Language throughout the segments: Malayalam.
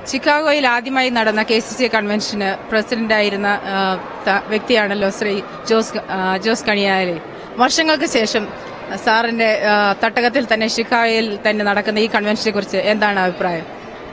ചിക്കാഗോയിൽ ആദ്യമായി നടന്ന കെ സി സി കൺവെൻഷന് പ്രസിഡന്റായിരുന്ന ആ, ത- വ്യക്തിയാണല്ലോ ശ്രീ ജോസ് ആ, ജോസ് കണിയാലി വർഷങ്ങൾക്ക് ശേഷം സാറിന്റെ ആ, തട്ടകത്തിൽ തന്നെ ചിക്കാഗോയിൽ തന്നെ നടക്കുന്ന ഈ കൺവെൻഷനെ കുറിച്ച് എന്താണ് അഭിപ്രായം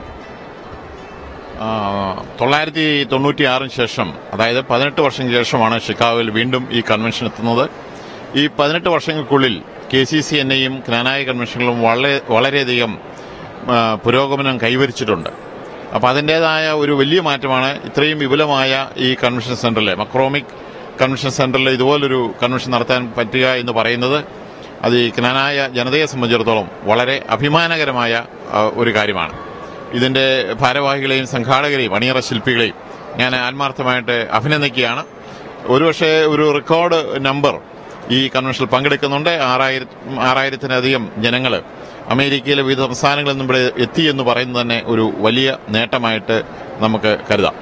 ആ, തൊള്ളായിരത്തി തൊണ്ണൂറ്റി ആറിന് ശേഷം അതായത് പതിനെട്ട് വർഷം ശേഷമാണ് ഷിക്കാഗോയിൽ വീണ്ടും ഈ കൺവെൻഷൻ എത്തുന്നത് ഈ പതിനെട്ട് വർഷങ്ങൾക്കുള്ളിൽ കെ സി സി എന്നെയും ജ്ഞാനായ കൺവെൻഷനുകളും വളരെ വളരെയധികം ആ, പുരോഗമനം കൈവരിച്ചിട്ടുണ്ട് അപ്പോൾ അതിൻ്റെതായ ഒരു വലിയ മാറ്റമാണ് ഇത്രയും വിപുലമായ ഈ കൺവെൻഷൻ സെന്ററിലെ മക്രോമിക് കൺവെൻഷൻ സെന്ററിൽ ഇതുപോലൊരു കൺവെൻഷൻ നടത്താൻ പറ്റുക എന്ന് പറയുന്നത് അത് ഈ ജ്ഞാനായ ജനതയെ സംബന്ധിച്ചിടത്തോളം വളരെ അഭിമാനകരമായ ആ, ഒരു കാര്യമാണ് ഇതിന്റെ ഭാരവാഹികളെയും സംഘാടകരെയും അണിയറ ശില്പികളെയും ഞാൻ ആത്മാർത്ഥമായിട്ട് അഭിനന്ദിക്കുകയാണ് ഒരുപക്ഷെ ഒരു റെക്കോർഡ് നമ്പർ ഈ കൺവെൻഷനിൽ പങ്കെടുക്കുന്നുണ്ട് ആറായിരം ആറായിരത്തിലധികം ജനങ്ങൾ അമേരിക്കയിലെ വിവിധ സംസ്ഥാനങ്ങളിൽ നിന്നും ഇവിടെ എത്തി എന്ന് പറയുന്നത് തന്നെ ഒരു വലിയ നേട്ടമായിട്ട് നമുക്ക് കരുതാം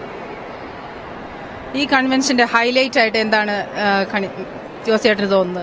ഈ കൺവെൻഷന്റെ ഹൈലൈറ്റ് ആയിട്ട് എന്താണ് ആ, കണി- ജോസേട്ടന് തോന്നുന്നത്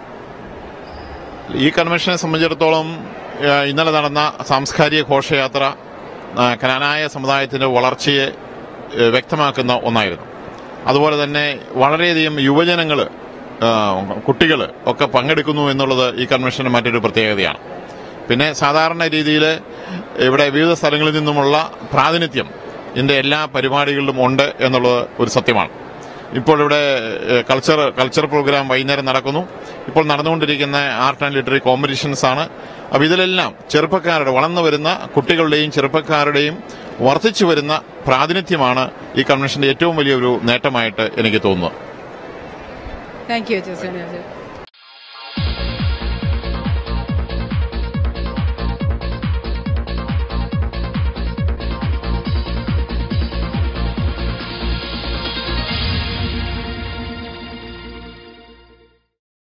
ഈ കൺവെൻഷനെ സംബന്ധിച്ചിടത്തോളം ആ, ഇന്നലെ നടന്ന സാംസ്കാരിക ഘോഷയാത്ര ആ, കനാനായ സമുദായത്തിന്റെ വളർച്ചയെ ഏ, വ്യക്തമാക്കുന്ന ഒന്നായിരുന്നു അതുപോലെ തന്നെ വളരെയധികം യുവജനങ്ങൾ കുട്ടികൾ ഒക്കെ പങ്കെടുക്കുന്നു എന്നുള്ളത് ഈ കൺവെൻഷന്റെ മറ്റൊരു പ്രത്യേകതയാണ് പിന്നെ സാധാരണ രീതിയിൽ ഇവിടെ വിവിധ സ്ഥലങ്ങളിൽ നിന്നുമുള്ള പ്രാതിനിധ്യം ഇതിന്റെ എല്ലാ പരിപാടികളിലും ഉണ്ട് എന്നുള്ളത് ഒരു സത്യമാണ് ഇപ്പോൾ ഇവിടെ ഏഹ്, കൾച്ചർ കൾച്ചർ പ്രോഗ്രാം വൈകുന്നേരം നടക്കുന്നു ഇപ്പോൾ നടന്നുകൊണ്ടിരിക്കുന്ന ആർട്ട് ആൻഡ് ലിറ്റററി കോമ്പറ്റീഷൻസ് ആണ് അപ്പൊ ഇതിലെല്ലാം ചെറുപ്പക്കാരുടെ വളർന്നു വരുന്ന കുട്ടികളുടെയും ചെറുപ്പക്കാരുടെയും വർദ്ധിച്ചു വരുന്ന പ്രാതിനിധ്യമാണ് ഈ കൺവെൻഷന്റെ ഏറ്റവും വലിയൊരു നേട്ടമായിട്ട് എനിക്ക് തോന്നുന്നത് താങ്ക് യു ജോസേട്ടൻ